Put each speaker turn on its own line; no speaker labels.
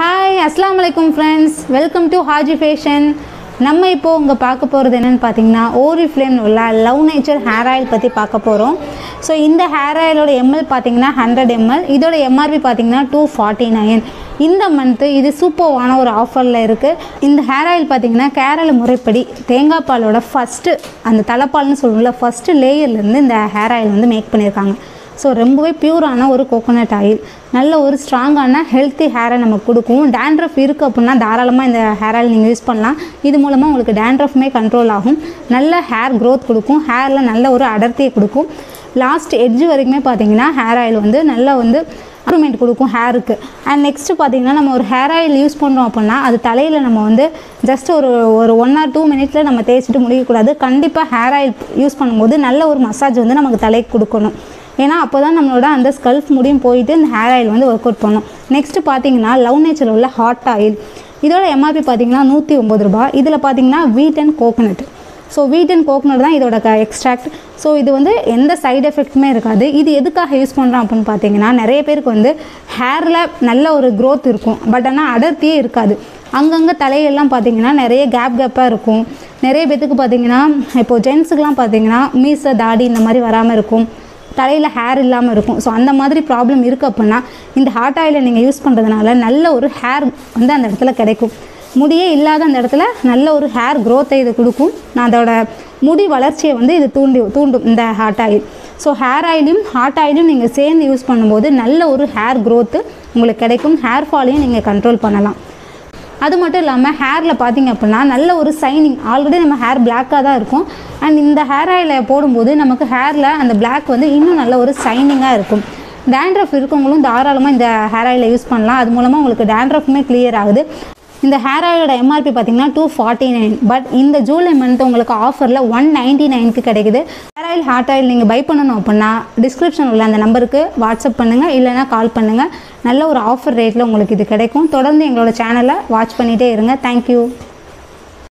hi அஸ்ஸலாமு அலைக்கும் friends welcome to Haji fashion நம்ம இப்போ இங்கே பார்க்க போகிறது என்னென்னு பார்த்தீங்கன்னா ஓரி ஃப்ளேமில் உள்ள லவ் நேச்சர் ஹேர் ஆயில் பற்றி பார்க்க போகிறோம் ஸோ இந்த ஹேர் ஆயிலோட எம்எல் பார்த்தீங்கன்னா ஹண்ட்ரட் எம்எல் இதோட எம்ஆர்பி பார்த்தீங்கன்னா டூ ஃபார்ட்டி நைன் இந்த மந்த்து இது சூப்பர்வான ஒரு ஆஃபரில் இருக்குது இந்த ஹேர் ஆயில் பார்த்தீங்கன்னா கேரள முறைப்படி தேங்காய் பாலோட ஃபஸ்ட்டு அந்த தலைப்பால்னு சொல்லுவோம்ல ஃபஸ்ட்டு லேயர்லேருந்து இந்த ஹேர் ஆயில் வந்து மேக் பண்ணியிருக்காங்க ஸோ ரொம்பவே பியூரான ஒரு கோகோனட் ஆயில் நல்ல ஒரு ஸ்ட்ராங்கான ஹெல்த்தி ஹேரை நமக்கு கொடுக்கும் டேண்ட்ரஃப் இருக்குது அப்படின்னா தாராளமாக இந்த ஹேர் ஆயில் நீங்கள் யூஸ் பண்ணலாம் இது மூலமாக உங்களுக்கு டேண்ட்ரஃப்மே கண்ட்ரோல் ஆகும் நல்ல ஹேர் க்ரோத் கொடுக்கும் ஹேரில் நல்ல ஒரு அடர்த்தியை கொடுக்கும் லாஸ்ட் எட்ஜ் வரைக்குமே பார்த்தீங்கன்னா ஹேர் ஆயில் வந்து நல்லா வந்து இம்ப்ரூவ்மெண்ட் கொடுக்கும் ஹேருக்கு அண்ட் நெக்ஸ்ட்டு பார்த்தீங்கன்னா நம்ம ஒரு ஹேர் ஆயில் யூஸ் பண்ணுறோம் அப்படின்னா அது தலையில் நம்ம வந்து ஜஸ்ட் ஒரு ஒரு ஒன் ஆர் டூ மினிட்ஸில் நம்ம தேய்ச்சிட்டு முடிக்கக்கூடாது கண்டிப்பாக ஹேர் ஆயில் யூஸ் பண்ணும்போது நல்ல ஒரு மசாஜ் வந்து நமக்கு தலைக்கு கொடுக்கணும் ஏன்னா அப்போ தான் நம்மளோட அந்த ஸ்கல்ஃப் முடியும் போயிட்டு இந்த ஹேர் ஆயில் வந்து ஒர்க் அவுட் பண்ணும் நெக்ஸ்ட்டு பார்த்தீங்கன்னா லவ் நேச்சரில் உள்ள ஹாட் ஆயில் இதோட எம்ஆர்பி பார்த்தீங்கன்னா நூற்றி ஒம்பது ரூபாய் இதில் பார்த்தீங்கன்னா wheat and coconut so wheat and coconut தான் இதோட எக்ஸ்ட்ராக்ட் ஸோ இது வந்து எந்த சைடு எஃபெக்ட்டுமே இருக்காது இது எதுக்காக யூஸ் பண்ணுறோம் அப்படின்னு பார்த்தீங்கன்னா நிறைய பேருக்கு வந்து ஹேரில் நல்ல ஒரு growth இருக்கும் பட் ஆனால் அடர்த்தியே இருக்காது அங்கங்கே தலையெல்லாம் பார்த்தீங்கன்னா நிறைய கேப் கேப்பாக இருக்கும் நிறைய பேத்துக்கு பார்த்தீங்கன்னா இப்போது ஜென்ஸுக்கெலாம் பார்த்தீங்கன்னா மீசை தாடி இந்த மாதிரி வராமல் இருக்கும் தலையில் ஹேர் இல்லாமல் இருக்கும் ஸோ அந்த மாதிரி ப்ராப்ளம் இருக்குது அப்படின்னா இந்த ஹாட் ஆயிலை நீங்கள் யூஸ் பண்ணுறதுனால நல்ல ஒரு ஹேர் வந்து அந்த இடத்துல கிடைக்கும் முடியே இல்லாத அந்த இடத்துல நல்ல ஒரு ஹேர் க்ரோத்தை இது கொடுக்கும் நான் அதோட முடி வளர்ச்சியை வந்து இது தூண்டி தூண்டும் இந்த ஹாட் ஆயில் ஸோ ஹேர் ஆயிலையும் ஹாட் ஆயிலும் நீங்கள் சேர்ந்து யூஸ் பண்ணும்போது நல்ல ஒரு ஹேர் க்ரோத்து உங்களுக்கு கிடைக்கும் ஹேர் ஃபாலையும் நீங்கள் கண்ட்ரோல் பண்ணலாம் அது மட்டும் இல்லாமல் ஹேரில் பார்த்தீங்க அப்படின்னா நல்ல ஒரு சைனிங் ஆல்ரெடி நம்ம ஹேர் பிளாக்காக தான் இருக்கும் அண்ட் இந்த ஹேர் ஆயிலை போடும்போது நமக்கு ஹேரில் அந்த Black வந்து இன்னும் நல்ல ஒரு சைனிங்காக இருக்கும் டேண்ட்ரஃப் இருக்கவங்களும் தாராளமாக இந்த ஹேர் ஆயிலை யூஸ் பண்ணலாம் அது மூலமாக உங்களுக்கு டேண்ட்ரஃப்மே clear ஆகுது இந்த ஹேர் ஆயிலோட எம்ஆர்பி பார்த்தீங்கன்னா டூ ஃபார்ட்டி நைன் பட் இந்த ஜூலை மந்த் உங்களுக்கு ஆஃபரில் ஒன் நைன்ட்டி நைனுக்கு கிடைக்குது ஹேர் ஆயில் ஹாட் ஆயில் நீங்கள் பை பண்ணணும் அப்படின்னா டிஸ்கிரிப்ஷன் உள்ள அந்த நம்பருக்கு வாட்ஸ்அப் பண்ணுங்கள் இல்லைனா கால் பண்ணுங்கள் நல்ல ஒரு ஆஃபர் ரேட்டில் உங்களுக்கு இது கிடைக்கும் தொடர்ந்து எங்களோட சேனலை வாட்ச் பண்ணிகிட்டே இருங்க தேங்க்யூ